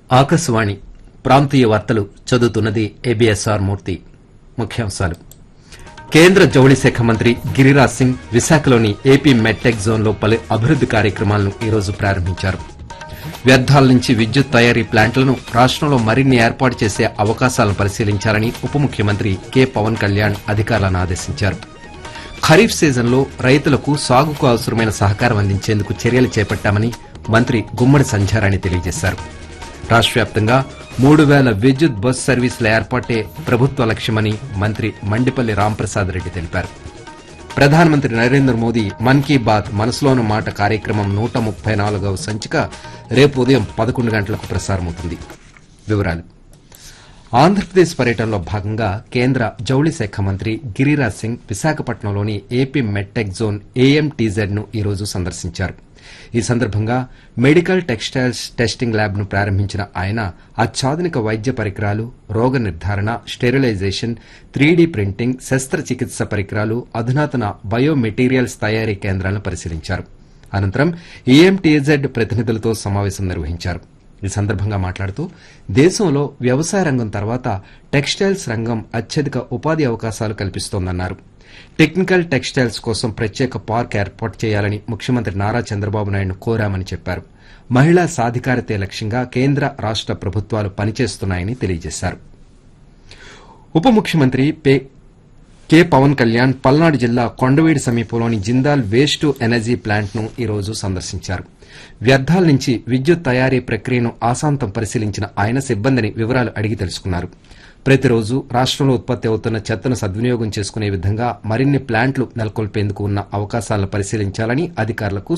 ఆకాశవాణి ప్రాంతీయ వార్తలు చదువుతున్నది ఏబిఎస్ఆర్ మూర్తి ముఖ్యాంశాలు కేంద్ర జౌళి శాఖ మంత్రి గిరిరాజ్ సింగ్ విశాఖలోని ఏపీ మెట్టెక్ జోన్లో పలు అభివృద్ది కార్యక్రమాలను ఈరోజు ప్రారంభించారు వ్యర్థాల నుంచి విద్యుత్ తయారీ ప్లాంట్లను రాష్టంలో మరిన్ని ఏర్పాటు చేసే అవకాశాలను పరిశీలించాలని ఉప ముఖ్యమంత్రి కె పవన్ కళ్యాణ్ అధికారులను ఆదేశించారు ఖరీఫ్ సీజన్లో రైతులకు సాగుకు అవసరమైన సహకారం అందించేందుకు చర్యలు చేపట్టామని మంత్రి గుమ్మడి సంధ్యారాణి తెలియజేశారు రాష్ట్ర వ్యాప్తంగా మూడు వేల విద్యుత్ బస్ సర్వీసుల ఏర్పాటే ప్రభుత్వ లక్ష్యమని మంత్రి మండిపల్లి రాంప్రసాద్ రెడ్డి తెలిపారు ప్రధానమంత్రి నరేంద్ర మోదీ మన్ కీ బాత్ మనసులోని మాట కార్యక్రమం నూట ముప్పై నాలుగవ సంచిక రేపు ఉదయం పదకొండు గంటలకు ప్రసారమవుతుంది వివరాలు ఆంధ్రప్రదేశ్ పర్యటనలో భాగంగా కేంద్ర జౌళి శాఖ మంత్రి గిరిరాజ్ సింగ్ విశాఖపట్నంలోని ఏపీ మెట్టెక్ జోన్ ఏఎంటీజెడ్ ను ఈరోజు సందర్శించారు ఈ సందర్భంగా మెడికల్ టెక్స్టైల్స్ టెస్టింగ్ ల్యాబ్ ను ప్రారంభించిన ఆయన అత్యాధునిక వైద్య పరికరాలు రోగ నిర్ధారణ స్టెరిలైజేషన్ త్రీడీ ప్రింటింగ్ శస్త్రచికిత్స పరికరాలు అధునాతన బయోమెటీరియల్స్ తయారీ కేంద్రాలను పరిశీలించారు అనంతరం ఈఎంటీజెడ్ ప్రతినిధులతో సమావేశం నిర్వహించారు ఈ సందర్భంగా మాట్లాడుతూ దేశంలో వ్యవసాయ రంగం తర్వాత టెక్స్టైల్స్ రంగం అత్యధిక ఉపాధి అవకాశాలు కల్పిస్తోందన్నారు టెక్నికల్ టెక్స్టైల్స్ కోసం ప్రత్యేక పార్క్ ఏర్పాటు చేయాలని ముఖ్యమంత్రి నారా చంద్రబాబు నాయుడు కోరామని చెప్పారు మహిళా సాధికారతే లక్ష్యంగా కేంద్ర రాష్ట ప్రభుత్వాలు పనిచేస్తున్నాయని తెలియజేశారు ఉప ముఖ్యమంత్రి పే- కె పవన్ కళ్యాణ్ పల్నాడు జిల్లా కొండవీడి సమీపంలోని Jindal waste to energy plant ను ఈరోజు సందర్శించారు వ్యర్థాల నుంచి విద్యుత్ తయారీ ప్రక్రియను ఆశాంతం పరిశీలించిన ఆయన సిబ్బందిని వివరాలు అడిగి తెలుసుకున్నారు ప్రతిరోజు రాష్టంలో ఉత్పత్తి అవుతున్న చెత్తను సద్వినియోగం చేసుకునే విధంగా మరిన్ని ప్లాంట్లు నెలకొల్పేందుకు ఉన్న అవకాశాలను పరిశీలించాలని అధికారులకు